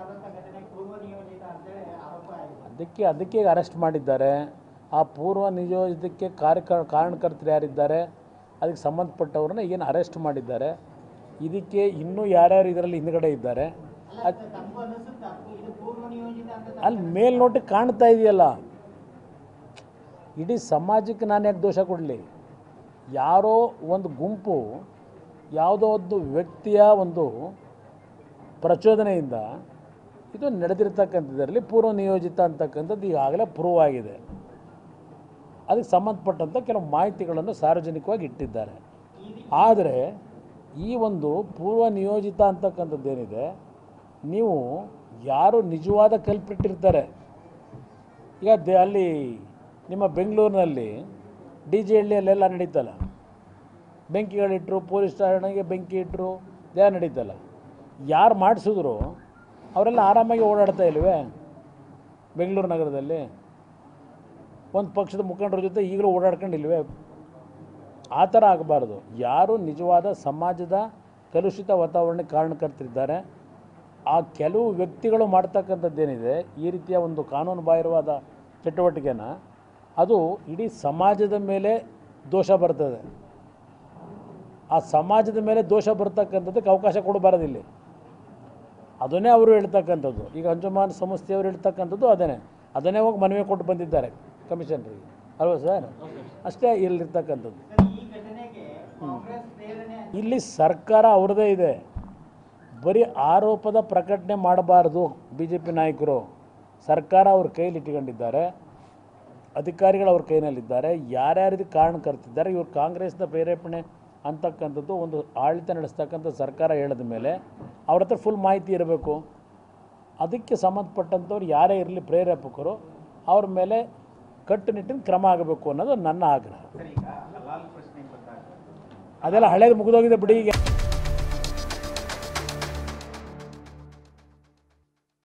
ಆದಂಥ ಘಟನೆ ಪೂರ್ವ ನಿಯೋಜಿತ ಅಂತೇಳಿ ಆರೋಪ ಆಗಿದೆ ಅದಕ್ಕೆ ಅದಕ್ಕೆ ಅರೆಸ್ಟ್ ಮಾಡಿದ್ದಾರೆ ಆ ಪೂರ್ವ ನಿಯೋಜಿತಕ್ಕೆ ಕಾರ್ಯ ಕಾರಣಕರ್ತರು ಯಾರಿದ್ದಾರೆ ಅದಕ್ಕೆ ಸಂಬಂಧಪಟ್ಟವ್ರನ್ನ ಏನು ಅರೆಸ್ಟ್ ಮಾಡಿದ್ದಾರೆ ಇದಕ್ಕೆ ಇನ್ನೂ ಯಾರ್ಯಾರು ಇದರಲ್ಲಿ ಹಿಂದ್ಗಡೆ ಇದ್ದಾರೆ ಅಲ್ಲ ತಮಗೂ ಅನಿಸುತ್ತಾ ಇದು ಪೂರ್ವ ನಿಯೋಜಿತ ಅಂತ ಅಲ್ಲಿ ಮೇಲ್ನೋಟಕ್ಕೆ ಕಾಣ್ತಾ ಇದೆಯಲ್ಲ ಇಡೀ ಸಮಾಜಕ್ಕೆ ನಾನು ಯಾಕೆ ದೋಷ ಕೊಡಲಿ ಯಾರೋ ಒಂದು ಗುಂಪು ಯಾವುದೋ ಒಂದು ವ್ಯಕ್ತಿಯ ಒಂದು ಪ್ರಚೋದನೆಯಿಂದ ಇದು ನಡೆದಿರ್ತಕ್ಕಂಥದ್ರಲ್ಲಿ ಪೂರ್ವ ನಿಯೋಜಿತ ಅಂತಕ್ಕಂಥದ್ದು ಈಗಾಗಲೇ ಪ್ರೂವ್ ಆಗಿದೆ ಅದಕ್ಕೆ ಸಂಬಂಧಪಟ್ಟಂಥ ಕೆಲವು ಮಾಹಿತಿಗಳನ್ನು ಸಾರ್ವಜನಿಕವಾಗಿ ಇಟ್ಟಿದ್ದಾರೆ ಆದರೆ ಈ ಒಂದು ಪೂರ್ವ ನಿಯೋಜಿತ ಅಂತಕ್ಕಂಥದ್ದೇನಿದೆ ನೀವು ಯಾರು ನಿಜವಾದ ಕಲ್ಪಿಟ್ಟಿರ್ತಾರೆ ಈಗ ದೆ ಅಲ್ಲಿ ನಿಮ್ಮ ಬೆಂಗಳೂರಿನಲ್ಲಿ ಡಿ ಜೆ ಹಳ್ಳಿಯಲ್ಲೆಲ್ಲ ನಡೀತಲ್ಲ ಬೆಂಕಿಗಳಿಟ್ಟರು ಪೊಲೀಸ್ ಠಾಣೆಗೆ ಬೆಂಕಿ ಇಟ್ಟರು ದೇಹ ನಡೀತಲ್ಲ ಯಾರು ಮಾಡಿಸಿದ್ರು ಅವರೆಲ್ಲ ಆರಾಮಾಗಿ ಓಡಾಡ್ತಾ ಇಲ್ವೇ ಬೆಂಗಳೂರು ನಗರದಲ್ಲಿ ಒಂದು ಪಕ್ಷದ ಮುಖಂಡರ ಜೊತೆ ಈಗಲೂ ಓಡಾಡ್ಕೊಂಡಿಲ್ವೇ ಆ ಥರ ಆಗಬಾರ್ದು ಯಾರು ನಿಜವಾದ ಸಮಾಜದ ಕಲುಷಿತ ವಾತಾವರಣಕ್ಕೆ ಕಾರಣಕರ್ತರಿದ್ದಾರೆ ಆ ಕೆಲವು ವ್ಯಕ್ತಿಗಳು ಮಾಡ್ತಕ್ಕಂಥದ್ದೇನಿದೆ ಈ ರೀತಿಯ ಒಂದು ಕಾನೂನು ಬಾಹಿರವಾದ ಚಟುವಟಿಕೆನ ಅದು ಇಡೀ ಸಮಾಜದ ಮೇಲೆ ದೋಷ ಬರ್ತದೆ ಆ ಸಮಾಜದ ಮೇಲೆ ದೋಷ ಬರ್ತಕ್ಕಂಥದ್ದಕ್ಕೆ ಅವಕಾಶ ಕೊಡಬಾರದಿಲ್ಲಿ ಅದನ್ನೇ ಅವರು ಹೇಳ್ತಕ್ಕಂಥದ್ದು ಈಗ ಅಂಜುಮಾನ್ ಸಂಸ್ಥೆಯವರು ಹೇಳ್ತಕ್ಕಂಥದ್ದು ಅದನ್ನೇ ಅದನ್ನೇ ಹೋಗಿ ಮನವಿ ಕೊಟ್ಟು ಬಂದಿದ್ದಾರೆ ಕಮಿಷನರಿಗೆ ಅಲ್ವಾ ಸರ್ ಅಷ್ಟೇ ಇಲ್ಲಿರ್ತಕ್ಕಂಥದ್ದು ಸರ್, ಈ ಘಟನೆಗೆ ಕಾಂಗ್ರೆಸ್ ಪ್ರೇರಣೆ ಇಲ್ಲಿ ಸರ್ಕಾರ ಅವ್ರದ್ದೇ ಇದೆ ಬರೀ ಆರೋಪದ ಪ್ರಕಟಣೆ ಮಾಡಬಾರ್ದು ಬಿ ಜೆ ಪಿ ನಾಯಕರು ಸರ್ಕಾರ ಅವ್ರ ಕೈಲಿ ಇಟ್ಕೊಂಡಿದ್ದಾರೆ ಅಧಿಕಾರಿಗಳು ಅವ್ರ ಕೈನಲ್ಲಿದ್ದಾರೆ ಯಾರ್ಯಾರು ಇದಕ್ಕೆ ಕಾರಣಕರ್ತಿದ್ದಾರೆ ಇವ್ರು ಕಾಂಗ್ರೆಸ್ನ ಪ್ರೇರೇಪಣೆ ಅಂತಕ್ಕಂಥದ್ದು ಒಂದು ಆಡಳಿತ ನಡೆಸ್ತಕ್ಕಂಥ ಸರ್ಕಾರ ಹೇಳಿದ ಮೇಲೆ ಅವ್ರ ಹತ್ರ ಫುಲ್ ಮಾಹಿತಿ ಇರಬೇಕು ಅದಕ್ಕೆ ಸಂಬಂಧಪಟ್ಟಂಥವ್ರು ಯಾರೇ ಇರಲಿ ಪ್ರೇರೇಪಕರು ಅವ್ರ ಮೇಲೆ ಕಟ್ಟುನಿಟ್ಟಿನ ಕ್ರಮ ಆಗಬೇಕು ಅನ್ನೋದು ನನ್ನ ಆಗ್ರಹ ಸರ್ ಈಗ ಹಲಾಲ್ ಪ್ರಶ್ನೆ ಬಂದಾಗ ಅದೆಲ್ಲ ಹಳೇದು ಮುಗಿದೋಗಿದೆ ಬಿಡಿ ಈಗ